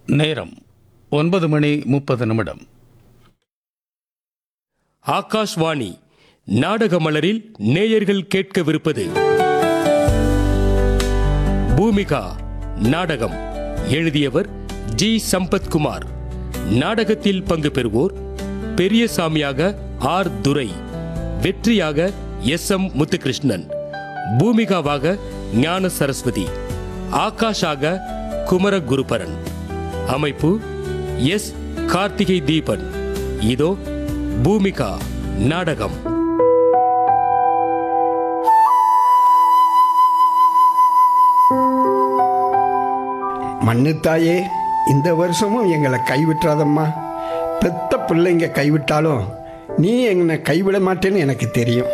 நேரம் ஒன்பது மணி முப்பது நிமிடம் ஆகாஷ்வாணி நாடக மலரில் நேயர்கள் கேட்கவிருப்பது பூமிகா நாடகம் எழுதியவர் ஜி சம்பத்குமார் நாடகத்தில் பங்கு பெறுவோர் பெரியசாமியாக ஆர் துரை வெற்றியாக எஸ் எம் முத்துகிருஷ்ணன் பூமிகாவாக ஞான சரஸ்வதி ஆகாஷாக குமர குருபரன் அமைப்பு எஸ் கார்த்திகை தீபன் இதோ பூமிகா நாடகம் மண்ணுத்தாயே இந்த வருஷமும் எங்களை கைவிட்டுறாதம்மா பெத்த பிள்ளைங்க கைவிட்டாலும் நீ என்னை கைவிட மாட்டேன்னு எனக்கு தெரியும்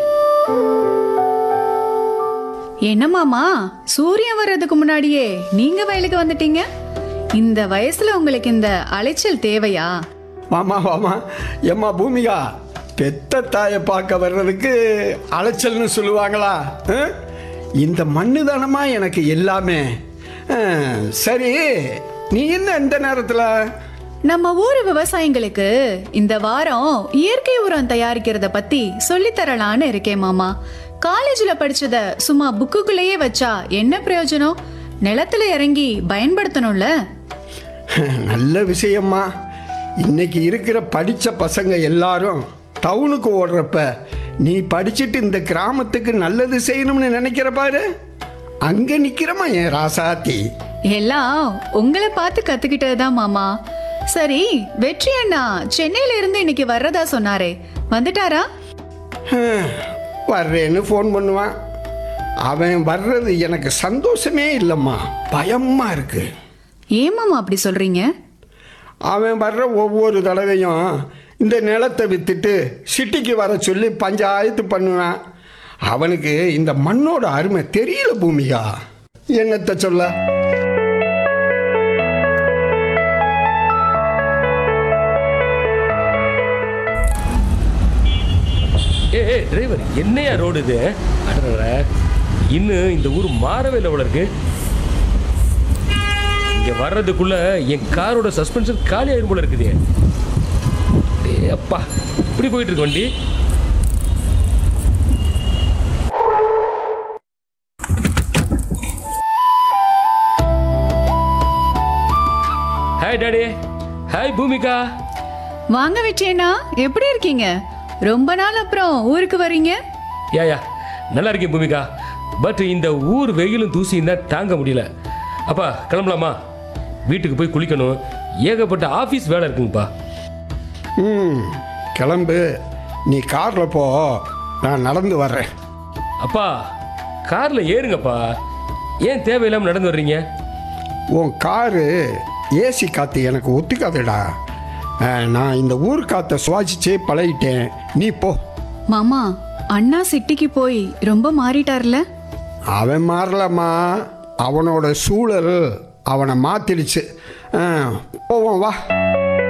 என்ன மாமா சூரியன் வர்றதுக்கு முன்னாடியே நீங்க வயலுக்கு வந்துட்டீங்க இந்த வயசுல உங்களுக்கு இந்த அலைச்சல் தேவையா வாமா வாமா ஏம்மா பூமிகா பெத்த தாயை பார்க்க வர்றதுக்கு அலைச்சல்னு சொல்லுவாங்களா ஆ? இந்த மண்ணு தானம்மா எனக்கு எல்லாமே ஆ, சரி நீ என்ன இந்த நேரத்தில் நம்ம ஊர் விவசாயிங்களுக்கு இந்த வாரம் இயற்கை உரம் தயாரிக்கிறத பத்தி சொல்லித் தரலான்னு இருக்கேன் மாமா காலேஜ்ல படிச்சத சும்மா புக்குக்குள்ளேயே வச்சா என்ன பிரயோஜனம் நிலத்துல இறங்கி பயன்படுத்தணும்ல நல்ல விஷயம்மா இன்னைக்கு இருக்கிற படித்த பசங்க எல்லாரும் டவுனுக்கு ஓடுறப்ப நீ படிச்சுட்டு இந்த கிராமத்துக்கு நல்லது செய்யணும்னு நினைக்கிற பாரு அங்கே நிற்கிறமா என் ராசாத்தி எல்லாம் உங்களை பார்த்து கத்துக்கிட்டதுதான் மாமா சரி வெற்றி அண்ணா சென்னையில இருந்து இன்னைக்கு வர்றதா சொன்னாரே வந்துட்டாரா ஹம், வர்றேன்னு ஃபோன் பண்ணுவான் அவன் வர்றது எனக்கு சந்தோஷமே இல்லைம்மா பயமா இருக்கு ஏன் மாமா அப்படி சொல்றீங்க அவன் வர்ற ஒவ்வொரு தடவையும் இந்த நிலத்தை வித்துட்டு சிட்டிக்கு வர சொல்லி பஞ்சாயத்து பண்ணுவான் அவனுக்கு இந்த மண்ணோட அருமை தெரியல பூமிகா என்னத்தை சொல்ல ஏ ஏ டிரைவர் என்னையா ரோடு இது அடடட, இன்னும் இந்த ஊர் மாறவே இல்லை போல இருக்கு இங்க வர்றதுக்குள்ள என் காரோட சஸ்பென்ஷன் காலி ஆயிரும் போல இருக்குது டேய் அப்பா இப்படி போயிட்டு இருக்கு வண்டி ஹாய் டாடி ஹாய் பூமிகா வாங்க வெற்றி அண்ணா எப்படி இருக்கீங்க ரொம்ப நாள் அப்புறம் ஊருக்கு வர்றீங்க யா யா நல்லா இருக்கேன் பூமிகா பட் இந்த ஊர் வெயிலும் தூசியும் தான் தாங்க முடியல அப்பா கிளம்பலாமா வீட்டுக்கு போய் குளிக்கணும் ஏகப்பட்ட ஆஃபீஸ் வேலை இருக்குங்கப்பா ம் கிளம்பு நீ காரில் போ நான் நடந்து வர்றேன் அப்பா காரில் ஏறுங்கப்பா ஏன் தேவையில்லாமல் நடந்து வர்றீங்க உன் காரு ஏசி காற்று எனக்கு ஒத்துக்காதுடா அஹ், நான் இந்த ஊர் காற்றை சுவாசிச்சே பழகிட்டேன் நீ போ மாமா அண்ணா சிட்டிக்கு போய் ரொம்ப மாறிட்டார்ல அவன் மாறலம்மா அவனோட சூழல் அவனை மாத்திடுச்சு அஹ், போவோம் வா